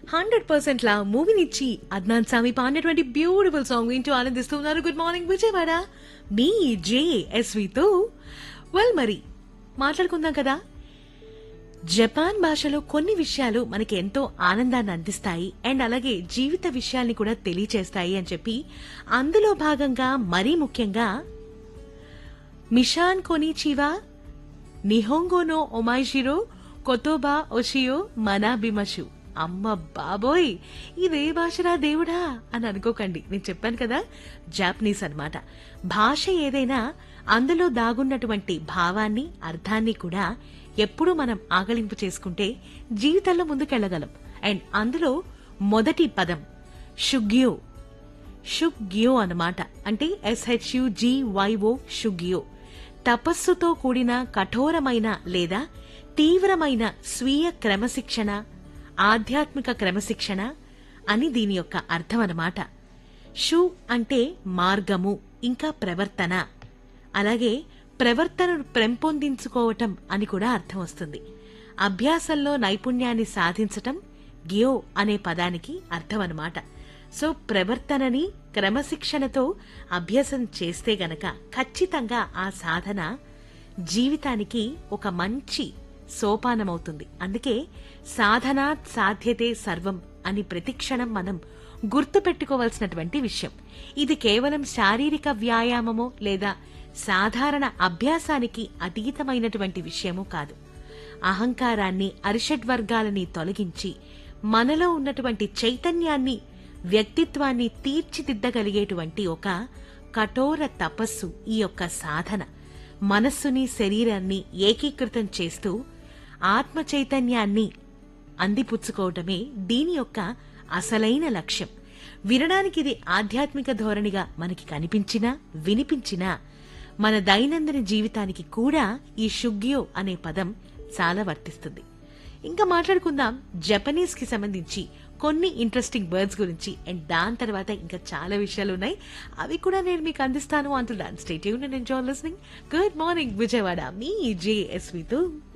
hundred percent లా మూవీనిచ్చి అద్నాన్ సామి పాడినటువంటి బ్యూటిఫుల్ సాంగ్ వింటూ ఆనందిస్తున్నారు గుడ్ మార్నింగ్ విజయవాడ మీ జేఎస్వితో వెల్ మరి మాట్లాడుకుందాం కదా జపాన్ భాషలో కొన్ని విషయాలు మనకి ఎంతో ఆనందాన్ని అందిస్తాయి అండ్ అలాగే జీవిత విషయాల్ని కూడా తెలియచేస్తాయి అని చెప్పి అందులో భాగంగా మరీ ముఖ్యంగా మిషాన్ కొనిచివా నిహోంగోనో ఒమైషిరో కొతోబా ఒషియో మనాబిమషు అమ్మ బాబోయ్ ఇదే భాషరా దేవుడా అని అనుకోకండి నేను చెప్పాను కదా జాపనీస్ అన్నమాట భాష ఏదైనా అందులో దాగున్నటువంటి భావాన్ని అర్థాన్ని కూడా ఎప్పుడూ మనం ఆకలింపు చేసుకుంటే జీవితంలో ముందుకెళ్లగలం అండ్ అందులో మొదటి పదం షుగ్యో షుగ్యో అన్నమాట అంటే ఎస్హెచ్యు వైఓ షుగ్యో తపస్సుతో కూడిన కఠోరమైన లేదా తీవ్రమైన స్వీయ క్రమశిక్షణ ఆధ్యాత్మిక క్రమశిక్షణ అని దీని యొక్క అర్థం అన్నమాట షు అంటే మార్గము ఇంకా ప్రవర్తన అలాగే ప్రవర్తనను పెంపొందించుకోవటం అని కూడా అర్థం వస్తుంది అభ్యాసంలో నైపుణ్యాన్ని సాధించటం గియో అనే పదానికి అర్థం అన్నమాట సో ప్రవర్తనని క్రమశిక్షణతో అభ్యాసం చేస్తే గనక ఖచ్చితంగా ఆ సాధన జీవితానికి ఒక మంచి సోపానమవుతుంది అందుకే సాధనా సాధ్యతే సర్వం అని ప్రతిక్షణం మనం గుర్తుపెట్టుకోవాల్సినటువంటి విషయం ఇది కేవలం శారీరక వ్యాయామమో లేదా సాధారణ అభ్యాసానికి అతీతమైనటువంటి విషయమూ కాదు అహంకారాన్ని అరిషడ్వర్గాలని తొలగించి మనలో ఉన్నటువంటి చైతన్యాన్ని వ్యక్తిత్వాన్ని తీర్చిదిద్దగలిగేటువంటి ఒక కఠోర తపస్సు ఈ యొక్క సాధన మనస్సుని శరీరాన్ని ఏకీకృతం చేస్తూ ఆత్మ చైతన్యాన్ని అందిపుచ్చుకోవటమే దీని యొక్క అసలైన లక్ష్యం వినడానికి ఇది ఆధ్యాత్మిక ధోరణిగా మనకి కనిపించినా వినిపించినా మన దైనందిన జీవితానికి కూడా ఈ షుగ్యో అనే పదం చాలా వర్తిస్తుంది ఇంకా మాట్లాడుకుందాం జపనీస్ కి సంబంధించి కొన్ని ఇంట్రెస్టింగ్ వర్డ్స్ గురించి అండ్ దాని తర్వాత ఇంకా చాలా విషయాలు ఉన్నాయి అవి కూడా నేను మీకు అందిస్తాను అంటున్నాను స్టేట్ యూన్ and enjoy listening good morning Vijayawada మీ జేఎస్వితో